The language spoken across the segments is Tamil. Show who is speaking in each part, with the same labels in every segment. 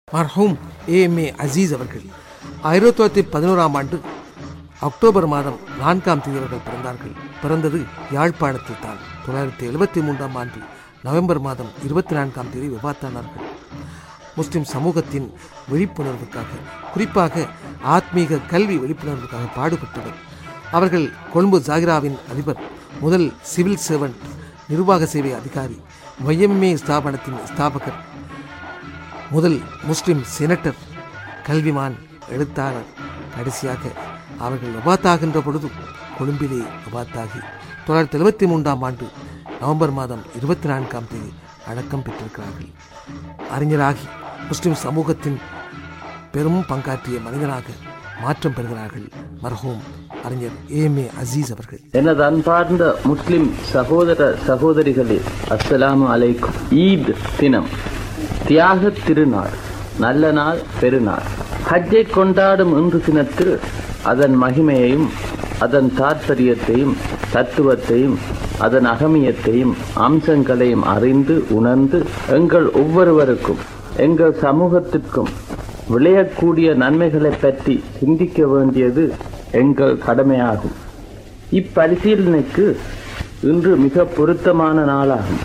Speaker 1: மர்ஹூம் ஏஎம்ஏ அசீஸ் அவர்கள் ஆயிரத்தி தொள்ளாயிரத்தி பதினோராம் ஆண்டு அக்டோபர் மாதம் நான்காம் தேதி அவர்கள் பிறந்தார்கள் பிறந்தது யாழ்ப்பாணத்தில் தான் தொள்ளாயிரத்தி எழுபத்தி மூன்றாம் ஆண்டு நவம்பர் மாதம் இருபத்தி நான்காம் தேதி விவாத்தானார்கள் முஸ்லிம் சமூகத்தின் விழிப்புணர்வுக்காக குறிப்பாக ஆத்மீக கல்வி விழிப்புணர்வுக்காக பாடுபட்டவர் அவர்கள் கொழும்பு ஜாகிராவின் அதிபர் முதல் சிவில் சர்வன்ட் நிர்வாக சேவை அதிகாரி ஒய்எம்ஏ ஸ்தாபனத்தின் ஸ்தாபகர் முதல் முஸ்லிம் செனட்டர் கல்விமான் எழுத்தாளர் கடைசியாக அவர்கள் வபாத்தாகின்ற பொழுது கொழும்பிலே வபாத்தாகி தொள்ளாயிரத்தி எழுபத்தி மூன்றாம் ஆண்டு நவம்பர் மாதம் இருபத்தி நான்காம் தேதி அடக்கம் பெற்றிருக்கிறார்கள் அறிஞராகி முஸ்லிம் சமூகத்தின் பெரும் பங்காற்றிய மனிதனாக மாற்றம் பெறுகிறார்கள் மர்ஹூம் அறிஞர் ஏஎம்ஏ அசீஸ் அவர்கள்
Speaker 2: எனது அன்பார்ந்த முஸ்லிம் சகோதர சகோதரிகளே அஸ்ஸலாமு அலைக்கும் ஈத் தினம் தியாக திருநாள் நல்ல நாள் பெருநாள் ஹஜ்ஜை கொண்டாடும் இன்று தினத்தில் அதன் மகிமையையும் அதன் தாற்பயத்தையும் தத்துவத்தையும் அதன் அகமியத்தையும் அம்சங்களையும் அறிந்து உணர்ந்து எங்கள் ஒவ்வொருவருக்கும் எங்கள் சமூகத்திற்கும் விளையக்கூடிய நன்மைகளை பற்றி சிந்திக்க வேண்டியது எங்கள் கடமையாகும் இப்பரிசீலனைக்கு இன்று மிக பொருத்தமான நாளாகும்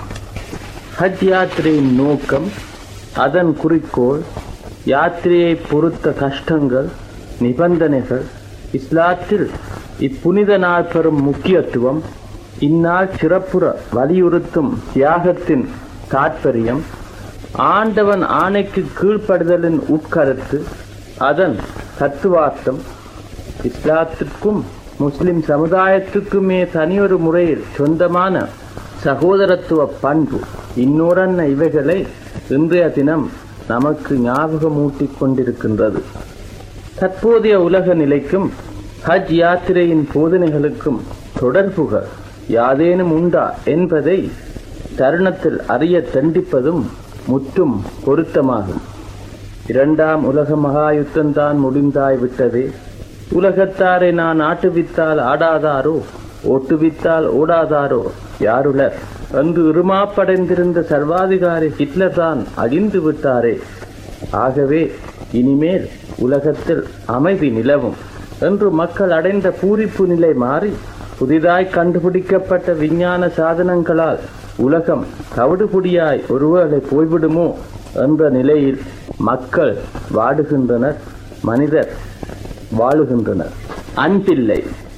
Speaker 2: ஹஜ் யாத்திரையின் நோக்கம் அதன் குறிக்கோள் யாத்திரையை பொறுத்த கஷ்டங்கள் நிபந்தனைகள் இஸ்லாத்தில் இப்புனித நாள் பெறும் முக்கியத்துவம் இந்நாள் சிறப்புற வலியுறுத்தும் தியாகத்தின் தாற்பயம் ஆண்டவன் ஆணைக்கு கீழ்ப்படுதலின் உட்கருத்து அதன் தத்துவார்த்தம் இஸ்லாத்திற்கும் முஸ்லிம் சமுதாயத்துக்குமே தனியொரு முறையில் சொந்தமான சகோதரத்துவ பண்பு இன்னொரன்ன இவைகளை இன்றைய தினம் நமக்கு ஞாபகமூட்டிக் கொண்டிருக்கின்றது தற்போதைய உலக நிலைக்கும் ஹஜ் யாத்திரையின் போதனைகளுக்கும் தொடர்புகள் யாதேனும் உண்டா என்பதை தருணத்தில் அறிய தண்டிப்பதும் முற்றும் பொருத்தமாகும் இரண்டாம் உலக மகாயுத்தம்தான் முடிந்தாய் விட்டதே உலகத்தாரை நான் ஆட்டுவித்தால் ஆடாதாரோ ஓட்டுவித்தால் ஓடாதாரோ யாருலர் என்று இருமாப்படைந்திருந்த சர்வாதிகாரி ஹிட்லர் தான் அழிந்து விட்டாரே ஆகவே இனிமேல் உலகத்தில் அமைதி நிலவும் என்று மக்கள் அடைந்த பூரிப்பு நிலை மாறி புதிதாய் கண்டுபிடிக்கப்பட்ட விஞ்ஞான சாதனங்களால் உலகம் தவிடுபொடியாய் ஒருவேளை போய்விடுமோ என்ற நிலையில் மக்கள் வாடுகின்றனர் மனிதர் வாழுகின்றனர் அன்பில்லை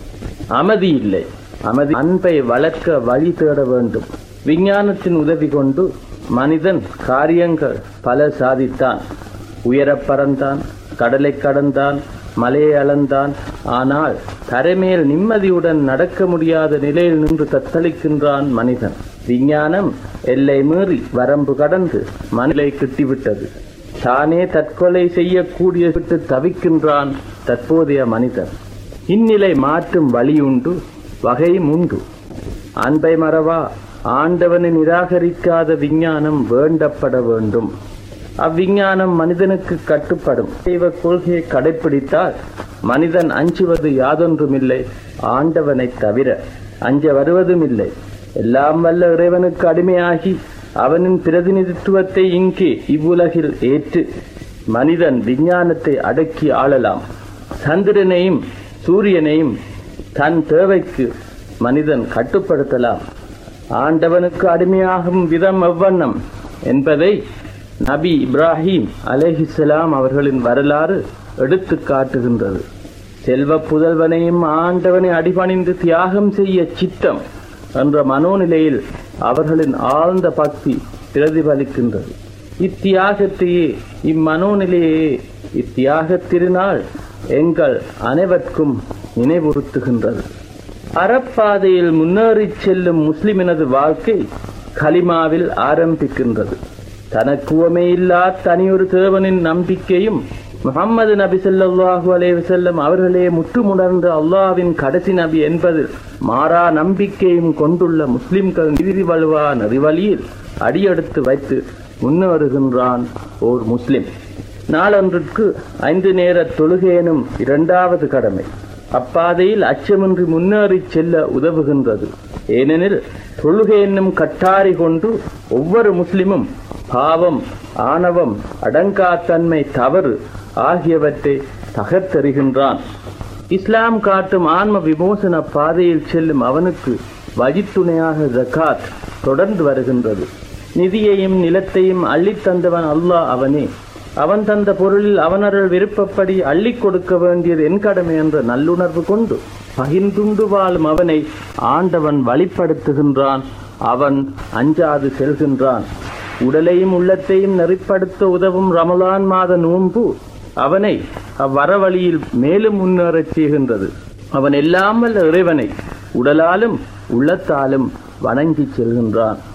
Speaker 2: அமைதி இல்லை அமைதி அன்பை வளர்க்க வழி தேட வேண்டும் விஞ்ஞானத்தின் உதவி கொண்டு மனிதன் காரியங்கள் பல சாதித்தான் உயரப் பறந்தான் கடலை கடந்தான் மலையை அளந்தான் ஆனால் தரைமேல் நிம்மதியுடன் நடக்க முடியாத நிலையில் நின்று தத்தளிக்கின்றான் மனிதன் விஞ்ஞானம் எல்லை மீறி வரம்பு கடந்து மனிலை கிட்டிவிட்டது தானே தற்கொலை செய்யக்கூடிய விட்டு தவிக்கின்றான் தற்போதைய மனிதன் இந்நிலை மாற்றும் வழியுண்டு வகையும் உண்டு அன்பை மறவா ஆண்டவனை நிராகரிக்காத விஞ்ஞானம் வேண்டப்பட வேண்டும் அவ்விஞ்ஞானம் மனிதனுக்கு கட்டுப்படும் தெய்வ கொள்கையை கடைப்பிடித்தால் மனிதன் அஞ்சுவது யாதொன்றுமில்லை ஆண்டவனை தவிர அஞ்ச வருவதும் இல்லை எல்லாம் வல்ல இறைவனுக்கு அடிமையாகி அவனின் பிரதிநிதித்துவத்தை இங்கே இவ்வுலகில் ஏற்று மனிதன் விஞ்ஞானத்தை அடக்கி ஆளலாம் சந்திரனையும் சூரியனையும் தன் தேவைக்கு மனிதன் கட்டுப்படுத்தலாம் ஆண்டவனுக்கு அடிமையாகும் விதம் எவ்வண்ணம் என்பதை நபி இப்ராஹிம் அலேஹிஸ்லாம் அவர்களின் வரலாறு எடுத்து காட்டுகின்றது செல்வ புதல்வனையும் ஆண்டவனை அடிபணிந்து தியாகம் செய்ய சித்தம் என்ற மனோநிலையில் அவர்களின் ஆழ்ந்த பக்தி பிரதிபலிக்கின்றது இத்தியாகத்தையே இம்மனோநிலையே இத்தியாக திருநாள் எங்கள் அனைவருக்கும் நினைவுறுத்துகின்றது அறப்பாதையில் முன்னேறிச் செல்லும் முஸ்லிமினது வாழ்க்கை கலிமாவில் ஆரம்பிக்கின்றது தனக்குவமே இல்லா தனியொரு தேவனின் நம்பிக்கையும் முகம்மது நபி ஸல்லல்லாஹு அலைஹி வஸல்லம் அவர்களே முற்றுமுணர்ந்த அல்லாஹ்வின் கடைசி நபி என்பதில் மாறா நம்பிக்கையும் கொண்டுள்ள முஸ்லிம்கள் நீதி வலுவா நெறிவழியில் அடியெடுத்து வைத்து முன்னேறுகின்றான் ஓர் முஸ்லிம் நாளொன்றுக்கு ஐந்து நேர தொழுகேனும் இரண்டாவது கடமை அப்பாதையில் அச்சமின்றி முன்னேறிச் செல்ல உதவுகின்றது ஏனெனில் தொழுகை என்னும் கட்டாரி கொண்டு ஒவ்வொரு முஸ்லிமும் பாவம் ஆணவம் அடங்காத்தன்மை தவறு ஆகியவற்றை தகர்த்தெறிகின்றான் இஸ்லாம் காட்டும் ஆன்ம விமோசன பாதையில் செல்லும் அவனுக்கு வழித்துணையாக ஜகாத் தொடர்ந்து வருகின்றது நிதியையும் நிலத்தையும் அள்ளித் தந்தவன் அல்லாஹ் அவனே அவன் தந்த பொருளில் அவனருள் விருப்பப்படி அள்ளிக் கொடுக்க வேண்டியது என் கடமை என்ற நல்லுணர்வு கொண்டு பகிர்ந்துண்டு வாழும் அவனை ஆண்டவன் வழிப்படுத்துகின்றான் அவன் அஞ்சாது செல்கின்றான் உடலையும் உள்ளத்தையும் நெறிப்படுத்த உதவும் ரமலான் மாத நோன்பு அவனை அவ்வரவழியில் மேலும் முன்னேறச் செய்கின்றது அவன் எல்லாம் வல்ல இறைவனை உடலாலும் உள்ளத்தாலும் வணங்கிச் செல்கின்றான்